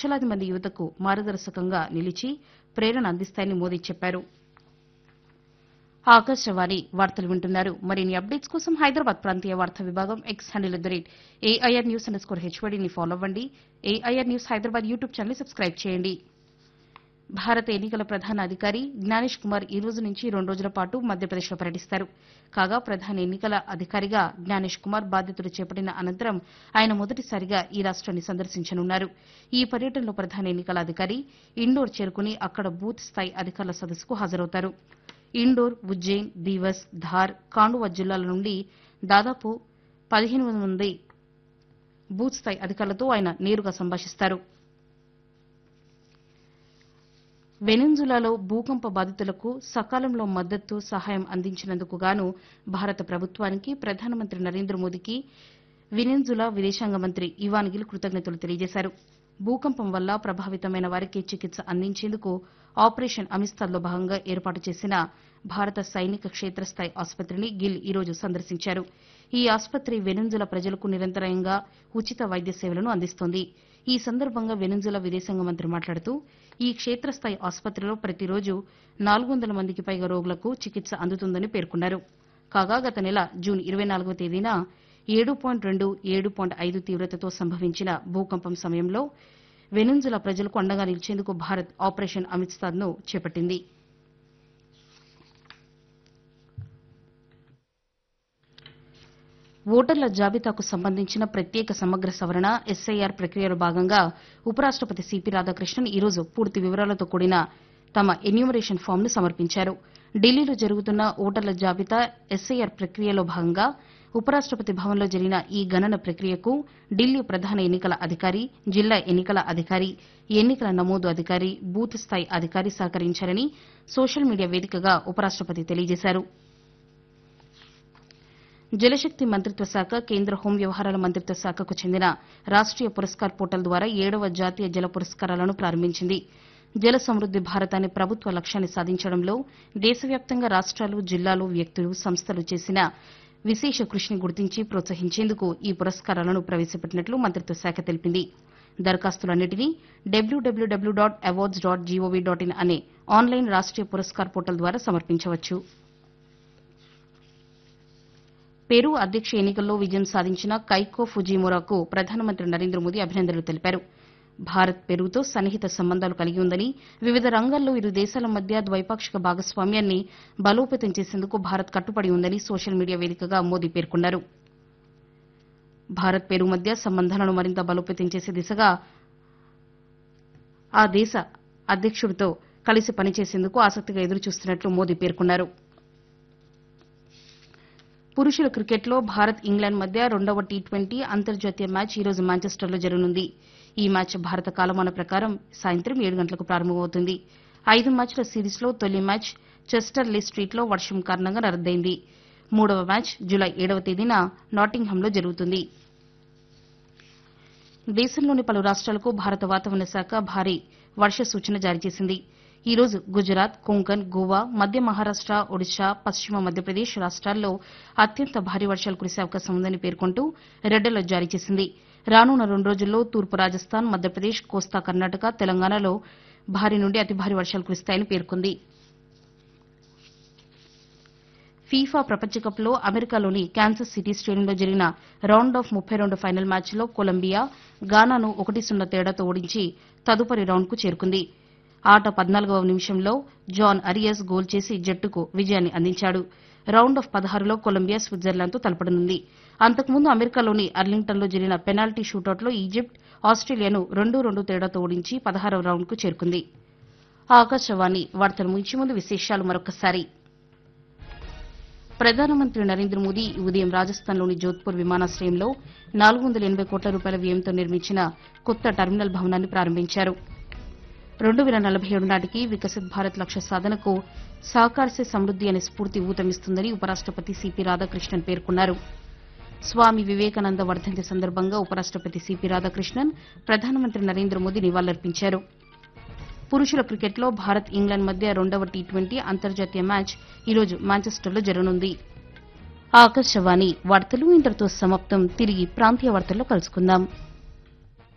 లక్షలాది మంది యువతకు మార్గదర్శకంగా నిలిచి ప్రేరణ అందిస్తాయని మోదీ చెప్పారు ఆకాశవాణి వార్తలు వింటున్నారు మరిన్ని అప్డేట్స్ కోసం హైదరాబాద్ ప్రాంతీయ వార్తా విభాగం X handle at the rate AIR news underscore స్కోర్ హెచ్వడిని ఫాలో అవ్వండి AIR news Hyderabad YouTube channel subscribe చేయండి భారత ఎన్నికల ప్రధాన అధికారి జ్ఞానేష్ కుమార్ ఈ రోజు నుంచి రెండు రోజుల పాటు మధ్యప్రదేశ్లో పర్యటిస్తారు కాగా ప్రధాన ఎన్నికల అధికారిగా జ్ఞానేష్ కుమార్ బాధ్యతలు చేపట్టిన అనంతరం ఆయన మొదటిసారిగా ఈ రాష్ట్రాన్ని సందర్శించనున్నారు ఈ పర్యటనలో ప్రధాన ఎన్నికల అధికారి ఇండోర్ చేరుకుని అక్కడ బూత్ స్థాయి అధికారుల సదస్సుకు హాజరవుతారు ఇండోర్ ఉజ్జయిన్ దీవస్ ధార్ కాండువా జిల్లాల నుండి దాదాపు పదిహేను వందల మంది బూత్ స్థాయి అధికారులతో ఆయన నేరుగా సంభాషిస్తారు వెనెన్జులాలో భూకంప బాధితులకు సకాలంలో మద్దతు సహాయం అందించినందుకు గాను భారత ప్రభుత్వానికి ప్రధానమంత్రి నరేంద్ర మోదీకి వెనెన్జులా విదేశాంగ మంత్రి ఇవాన్ గిల్ కృతజ్ఞతలు తెలియజేశారు భూకంపం వల్ల ప్రభావితమైన వారికి చికిత్స అందించేందుకు ఆపరేషన్ అమిస్తాద్లో భాగంగా ఏర్పాటు చేసిన భారత సైనిక క్షేత్రస్థాయి ఆసుపత్రిని గిల్ ఈ రోజు సందర్శించారు ఈ ఆసుపత్రి వెనెన్జులా ప్రజలకు నిరంతరాయంగా ఉచిత వైద్య సేవలను అందిస్తోంది ఈ సందర్భంగా వెనెన్జులా విదేశాంగ మంత్రి మాట్లాడుతూ ఈ క్షేత్రస్థాయి ఆసుపత్రిలో ప్రతిరోజు నాలుగు వందల మందికి పైగా రోగులకు చికిత్స అందుతుందని పేర్కొన్నారు కాగా గత నెల జూన్ ఇరవై నాలుగవ తేదీన ఏడు పాయింట్ రెండు ఏడు పాయింట్ ఐదు తీవ్రతతో సంభవించిన భూకంపం సమయంలో వెనెన్జులా ప్రజలకు అండగా నిలిచేందుకు భారత్ ఆపరేషన్ అమిత్సాద్ను చేపట్టింది ఓటర్ల జాబితాకు సంబంధించిన ప్రత్యేక సమగ్ర సవరణ ఎస్ఐఆర్ ప్రక్రియలో భాగంగా ఉపరాష్టపతి సిపి రాధాకృష్ణన్ ఈ రోజు పూర్తి వివరాలతో కూడిన తమ ఎన్యూమరేషన్ ఫామ్ను సమర్పించారు ఢిల్లీలో జరుగుతున్న ఓటర్ల జాబితా ఎస్ఐఆర్ ప్రక్రియలో భాగంగా ఉపరాష్టపతి భవన్లో జరిగిన ఈ గణన ప్రక్రియకు ఢిల్లీ ప్రధాన ఎన్నికల అధికారి జిల్లా ఎన్నికల అధికారి ఎన్నికల నమోదు అధికారి బూత్ స్థాయి అధికారి సహకరించారని సోషల్ మీడియా వేదికగా ఉపరాష్టపతి తెలియజేశారు జలశక్తి మంత్రిత్వ శాఖ కేంద్ర హోం వ్యవహారాల మంత్రిత్వ శాఖకు చెందిన రాష్ట్రీయ పురస్కార్ పోర్టల్ ద్వారా ఏడవ జాతీయ జల పురస్కారాలను ప్రారంభించింది జల సమృద్ది భారత్ అనే ప్రభుత్వ లక్ష్యాన్ని సాధించడంలో దేశవ్యాప్తంగా రాష్ట్రాలు జిల్లాలు వ్యక్తులు సంస్థలు చేసిన విశేష కృషిని గుర్తించి ప్రోత్సహించేందుకు ఈ పురస్కారాలను ప్రవేశపెట్టినట్లు మంత్రిత్వ శాఖ తెలిపింది దరఖాస్తులన్నింటినీ WWW dot awards dot gov dot in అనే ఆన్లైన్ రాష్ట్రీయ పురస్కార్ పోర్టల్ ద్వారా సమర్పించవచ్చు పెరు అధ్యక్ష ఎన్నికల్లో విజయం సాధించిన కైకో ఫుజీమోరాకు ప్రధానమంత్రి నరేంద్ర మోదీ అభినందనలు తెలిపారు భారత్ పెరుతో సన్నిహిత సంబంధాలు కలిగి ఉందని వివిధ రంగాల్లో ఇరు దేశాల మధ్య ద్వైపాక్షిక భాగస్వామ్యాన్ని బలోపేతం చేసేందుకు భారత్ కట్టుబడి ఉందని సోషల్ మీడియా వేదికగా మోదీ పేర్కొన్నారు భారత్ పెరు మధ్య సంబంధాలను మరింత బలోపేతం చేసే దిశగా ఆ దేశ అధ్యక్షుడితో కలిసి పనిచేసేందుకు ఆసక్తిగా ఎదురుచూస్తున్నట్లు మోదీ పేర్కొన్నారు పురుషుల క్రికెట్లో భారత్ ఇంగ్లాండ్ మధ్య రెండవ టీ ట్వంటీ అంతర్జాతీయ మ్యాచ్ ఈ రోజు మాంచెస్టర్లో జరగనుంది ఈ మ్యాచ్ భారత కాలమాన ప్రకారం సాయంత్రం ఏడు గంటలకు ప్రారంభమవుతుంది ఐదు మ్యాచ్ల సిరీస్లో తొలి మ్యాచ్ చెస్టర్ లీ స్ట్రీట్లో వర్షం కారణంగా రద్దయింది మూడవ మ్యాచ్ జులై ఏడవ తేదీన నాటింగ్హామ్లో జరుగుతుంది దేశంలోని పలు రాష్ట్రాలకు భారత వాతావరణ శాఖ భారీ వర్ష సూచన జారీ చేసింది ఈ రోజు గుజరాత్ కొంకన్ గోవా మధ్య మహారాష్ట ఒడిశా పశ్చిమ మధ్యప్రదేశ్ రాష్ట్రాల్లో అత్యంత భారీ వర్షాలు కురిసే అవకాశం ఉందని పేర్కొంటూ రెడ్ అలర్ట్ జారీ చేసింది రానున్న రెండు రోజుల్లో తూర్పు రాజస్థాన్ మధ్యప్రదేశ్ కోస్తా కర్ణాటక తెలంగాణలో భారీ నుండి అతి భారీ వర్షాలు కురుస్తాయని పేర్కొంది ఫీఫా ప్రపంచ కప్లో అమెరికాలోని క్యాన్సస్ సిటీ స్టేడియంలో జరిగిన రౌండ్ ఆఫ్ ముప్పై రెండు ఫైనల్ మ్యాచ్లో కొలంబియా గానాను ఒకటి సున్నా తేడాతో ఓడించి తదుపరి రౌండ్కు చేరుకుంది ఆట పద్నాలుగవ నిమిషంలో జాన్ అరియస్ గోల్ చేసి జట్టుకు విజయాన్ని అందించాడు రౌండ్ ఆఫ్ పదహారులో కొలంబియా స్విట్జర్లాండ్తో తలపడనుంది అంతకుముందు అమెరికాలోని అర్లింగ్టన్లో జరిగిన పెనాల్టీ షూటౌట్లో ఈజిప్ట్ ఆస్ట్రేలియాను రెండు రెండు తేడాతో ఓడించి పదహారవ రౌండ్కు చేరుకుంది ఆకాశవాణి వార్తలు ముగించే ముందు విశేషాలు మరొకసారి ప్రధానమంత్రి నరేంద్ర మోదీ ఈ ఉదయం రాజస్థాన్లోని జోధ్పూర్ విమానాశ్రయంలో నాలుగు వందల ఎనబై కోట్ల రూపాయల వ్యయంతో నిర్మించిన కొత్త టెర్మినల్ భవనాన్ని ప్రారంభించారు రెండు వేల నలభై ఏడు నాటికి వికసిత్ భారత్ లక్ష్య సాధనకు సహకారసే సమృద్ది అనే స్ఫూర్తి ఊతమిస్తుందని ఉపరాష్టపతి సిపి రాధాకృష్ణన్ పేర్కొన్నారు స్వామి వివేకానంద వర్ధంతి సందర్భంగా ఉపరాష్టపతి సిపి రాధాకృష్ణన్ ప్రధానమంత్రి నరేంద్ర మోదీ నివాళులర్పించారు పురుషుల క్రికెట్లో భారత్ ఇంగ్లాండ్ మధ్య రెండవ టీ ట్వంటీ అంతర్జాతీయ మ్యాచ్ ఈరోజు మాంచెస్టర్లో జరగనుంది ఆకాశవాణి వార్తలు ఇంతటితో సమాప్తం తిరిగి ప్రాంతీయ వార్తల్లో కలుసుకుందాం